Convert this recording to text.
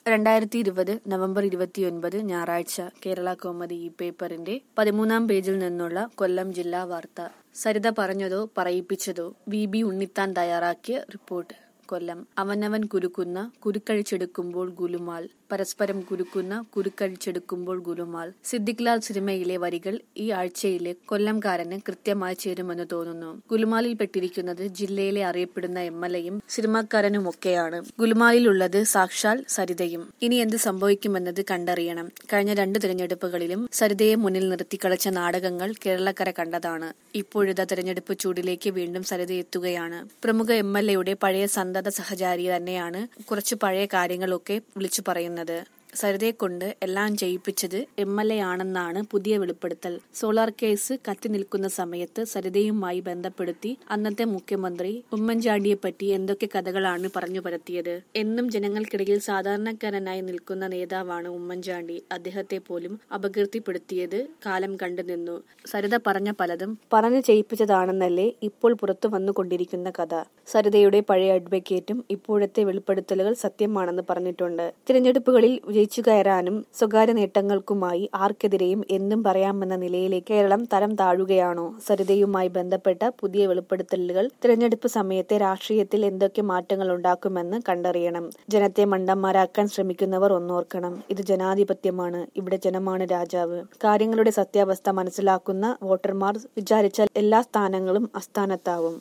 രണ്ടായിരത്തി ഇരുപത് നവംബർ ഇരുപത്തിയൊൻപത് ഞായറാഴ്ച കേരള കോമതി ഈ പേപ്പറിന്റെ പതിമൂന്നാം പേജിൽ നിന്നുള്ള കൊല്ലം ജില്ലാ വാർത്ത സരിത പറഞ്ഞതോ പറയിപ്പിച്ചതോ വി ബി ഉണ്ണിത്താൻ തയ്യാറാക്കിയ റിപ്പോർട്ട് കൊല്ലം അവനവൻ കുരുക്കുന്ന കുരുക്കഴിച്ചെടുക്കുമ്പോൾ ഗുലുമാൽ പരസ്പരം കുരുക്കുന്ന കുരുക്കഴിച്ചെടുക്കുമ്പോൾ ഗുലുമാൽ സിദ്ദിഖ് ലാൽ സിനിമയിലെ വരികൾ ഈ ആഴ്ചയിലെ കൊല്ലംകാരന് കൃത്യമായി ചേരുമെന്ന് തോന്നുന്നു ഗുലുമാലിൽ പെട്ടിരിക്കുന്നത് ജില്ലയിലെ അറിയപ്പെടുന്ന എം എൽ എയും സിനിമാക്കാരനുമൊക്കെയാണ് ഗുലുമാലിലുള്ളത് സാക്ഷാൽ സരിതയും ഇനി എന്ത് സംഭവിക്കുമെന്നത് കണ്ടറിയണം കഴിഞ്ഞ രണ്ട് തിരഞ്ഞെടുപ്പുകളിലും സരിതയെ മുന്നിൽ നിർത്തി കളിച്ച നാടകങ്ങൾ കേരളക്കര കണ്ടതാണ് ഇപ്പോഴിതാ തിരഞ്ഞെടുപ്പ് ചൂടിലേക്ക് വീണ്ടും സരിത എത്തുകയാണ് പ്രമുഖ എം എൽ എയുടെ പഴയ സന്തത സഹചാരി തന്നെയാണ് കുറച്ചു പഴയ കാര്യങ്ങളൊക്കെ വിളിച്ചു പറയുന്നത് സരിതയെ കൊണ്ട് എല്ലാം ചെയ്യിപ്പിച്ചത് എം എൽ എ ആണെന്നാണ് പുതിയ വെളിപ്പെടുത്തൽ സോളാർ കേസ് കത്തി നിൽക്കുന്ന സമയത്ത് സരിതയുമായി ബന്ധപ്പെടുത്തി അന്നത്തെ മുഖ്യമന്ത്രി ഉമ്മൻചാണ്ടിയെ പറ്റി എന്തൊക്കെ കഥകളാണ് പറഞ്ഞു പരത്തിയത് എന്നും ജനങ്ങൾക്കിടയിൽ സാധാരണക്കാരനായി നിൽക്കുന്ന നേതാവാണ് ഉമ്മൻചാണ്ടി അദ്ദേഹത്തെ പോലും അപകീർത്തിപ്പെടുത്തിയത് കാലം കണ്ടു നിന്നു സരിത പറഞ്ഞ പലതും പറഞ്ഞു ചെയ്യിപ്പിച്ചതാണെന്നല്ലേ ഇപ്പോൾ പുറത്തു വന്നുകൊണ്ടിരിക്കുന്ന കഥ സരിതയുടെ പഴയ അഡ്വക്കേറ്റും ഇപ്പോഴത്തെ വെളിപ്പെടുത്തലുകൾ സത്യമാണെന്ന് പറഞ്ഞിട്ടുണ്ട് തിരഞ്ഞെടുപ്പുകളിൽ ജയിച്ചു കയറാനും സ്വകാര്യ നേട്ടങ്ങൾക്കുമായി ആർക്കെതിരെയും എന്തും പറയാമെന്ന നിലയിലേക്ക് കേരളം തരം താഴുകയാണോ സരിതയുമായി ബന്ധപ്പെട്ട പുതിയ വെളിപ്പെടുത്തലുകൾ തിരഞ്ഞെടുപ്പ് സമയത്തെ രാഷ്ട്രീയത്തിൽ എന്തൊക്കെ മാറ്റങ്ങൾ ഉണ്ടാക്കുമെന്ന് കണ്ടറിയണം ജനത്തെ മണ്ടന്മാരാക്കാൻ ശ്രമിക്കുന്നവർ ഒന്നോർക്കണം ഇത് ജനാധിപത്യമാണ് ഇവിടെ ജനമാണ് രാജാവ് കാര്യങ്ങളുടെ സത്യാവസ്ഥ മനസ്സിലാക്കുന്ന വോട്ടർമാർ വിചാരിച്ചാൽ എല്ലാ സ്ഥാനങ്ങളും അസ്ഥാനത്താവും